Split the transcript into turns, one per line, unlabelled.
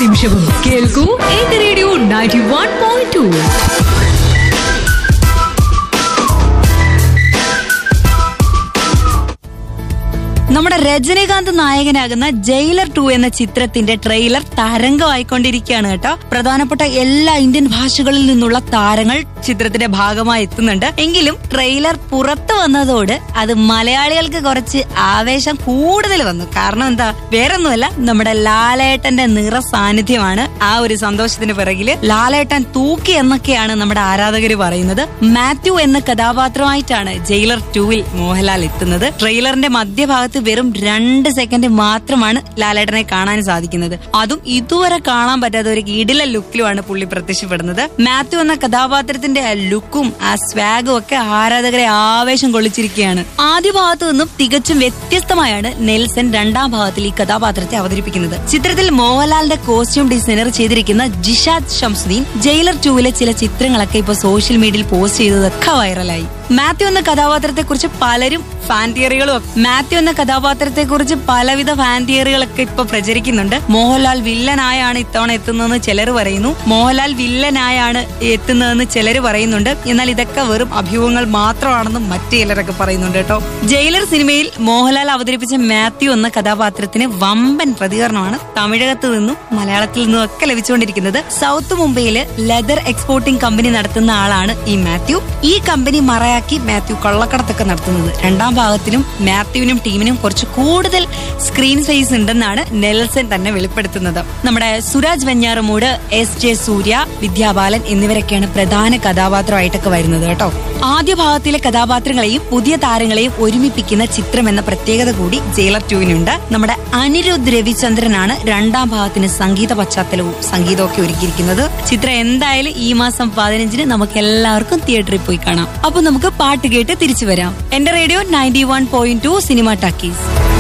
നിമിഷവും കേൾക്കൂ എന്റെ radio ninety one point two
നമ്മുടെ രജനീകാന്ത് നായകനാകുന്ന ജയിലർ ടു എന്ന ചിത്രത്തിന്റെ ട്രെയിലർ തരംഗമായിക്കൊണ്ടിരിക്കുകയാണ് കേട്ടോ പ്രധാനപ്പെട്ട എല്ലാ ഇന്ത്യൻ ഭാഷകളിൽ നിന്നുള്ള താരങ്ങൾ ചിത്രത്തിന്റെ ഭാഗമായി എത്തുന്നുണ്ട് എങ്കിലും ട്രെയിലർ പുറത്തു വന്നതോട് അത് മലയാളികൾക്ക് കുറച്ച് ആവേശം കൂടുതൽ വന്നു കാരണം എന്താ വേറൊന്നുമല്ല നമ്മുടെ ലാലേട്ടന്റെ നിറ സാന്നിധ്യമാണ് ആ ഒരു സന്തോഷത്തിന് പിറകില് ലാലേട്ടൻ തൂക്കി എന്നൊക്കെയാണ് നമ്മുടെ ആരാധകര് പറയുന്നത് മാത്യു എന്ന കഥാപാത്രമായിട്ടാണ് ജയിലർ ടൂവിൽ മോഹൻലാൽ എത്തുന്നത് ട്രെയിലറിന്റെ മധ്യഭാഗത്ത് വെറും രണ്ട് സെക്കൻഡ് മാത്രമാണ് ലാലേട്ടനെ കാണാൻ സാധിക്കുന്നത് അതും ഇതുവരെ കാണാൻ പറ്റാത്ത ഒരു ഇടില ലുക്കിലുമാണ് പുള്ളി പ്രത്യക്ഷപ്പെടുന്നത് മാത്യു എന്ന കഥാപാത്രത്തിന്റെ ആ ലുക്കും ആ സ്വാഗും ഒക്കെ ആരാധകരെ ആവേശം കൊള്ളിച്ചിരിക്കുകയാണ് ആദ്യ ഭാഗത്തു നിന്നും തികച്ചും വ്യത്യസ്തമായാണ് നെൽസൺ രണ്ടാം ഭാഗത്തിൽ ഈ കഥാപാത്രത്തെ അവതരിപ്പിക്കുന്നത് ചിത്രത്തിൽ മോഹൻലാലിന്റെ കോസ്റ്റ്യൂം ഡിസൈനർ ചെയ്തിരിക്കുന്ന ജിഷാദ് ഷംസുദ്ദീൻ ജയിലർ ടൂവിലെ ചില ചിത്രങ്ങളൊക്കെ ഇപ്പൊ സോഷ്യൽ മീഡിയയിൽ പോസ്റ്റ് ചെയ്തതൊക്കെ വൈറലായി മാത്യു എന്ന കഥാപാത്രത്തെ കുറിച്ച് പലരും ഫാൻ തിയറികളും ഒക്കെ- മാത്യു എന്ന കഥാപാത്രത്തെ കുറിച്ച് പലവിധ ഫാൻ തിയറികളൊക്കെ ഇപ്പൊ പ്രചരിക്കുന്നുണ്ട് മോഹൻലാൽ വില്ലനായാണ് ഇത്തവണ എത്തുന്നതെന്ന് ചിലർ പറയുന്നു മോഹൻലാൽ വില്ലനായാണ് എത്തുന്നതെന്ന് ചിലർ പറയുന്നുണ്ട് എന്നാൽ ഇതൊക്കെ വെറും അഭ്യൂഹങ്ങൾ മാത്രമാണെന്നും മറ്റു ചിലരൊക്കെ പറയുന്നുണ്ട് കേട്ടോ ജയിലർ സിനിമയിൽ മോഹൻലാൽ അവതരിപ്പിച്ച മാത്യു എന്ന കഥാപാത്രത്തിന് വമ്പൻ പ്രതികരണമാണ് തമിഴകത്ത് നിന്നും മലയാളത്തിൽ നിന്നും ഒക്കെ ലഭിച്ചുകൊണ്ടിരിക്കുന്നത് സൗത്ത് മുംബൈയില് ലെതർ എക്സ്പോർട്ടിംഗ് കമ്പനി നടത്തുന്ന ആളാണ് ഈ മാത്യു ഈ കമ്പനി മറയാക്കി മാത്യു കള്ളക്കടത്തൊക്കെ നടത്തുന്നത് രണ്ടാം ഭാഗത്തിലും മാത്യുവിനും ടീമിനും കുറച്ച് കൂടുതൽ സ്ക്രീൻ സ്പേസ് ഉണ്ടെന്നാണ് നെൽസൺ തന്നെ വെളിപ്പെടുത്തുന്നത് നമ്മുടെ സുരാജ് വെഞ്ഞാറമൂട് എസ് ജെ സൂര്യ വിദ്യാബാലൻ എന്നിവരൊക്കെയാണ് പ്രധാന കഥാപാത്രമായിട്ടൊക്കെ വരുന്നത് കേട്ടോ ആദ്യ ഭാഗത്തിലെ കഥാപാത്രങ്ങളെയും പുതിയ താരങ്ങളെയും ഒരുമിപ്പിക്കുന്ന ചിത്രം എന്ന പ്രത്യേകത കൂടി ജയിലർ ടൂവിനുണ്ട് നമ്മുടെ അനിരുദ്ധ് രവിചന്ദ്രനാണ് രണ്ടാം ഭാഗത്തിന് സംഗീത പശ്ചാത്തലവും സംഗീതവും ഒക്കെ ഒരുക്കിയിരിക്കുന്നത് ചിത്രം എന്തായാലും ഈ മാസം പതിനഞ്ചിന് നമുക്ക് എല്ലാവർക്കും തിയേറ്ററിൽ പോയി കാണാം അപ്പൊ നമുക്ക് പാട്ട് കേട്ട് തിരിച്ചു വരാം എന്റെ radio ninety one point two cinema talkies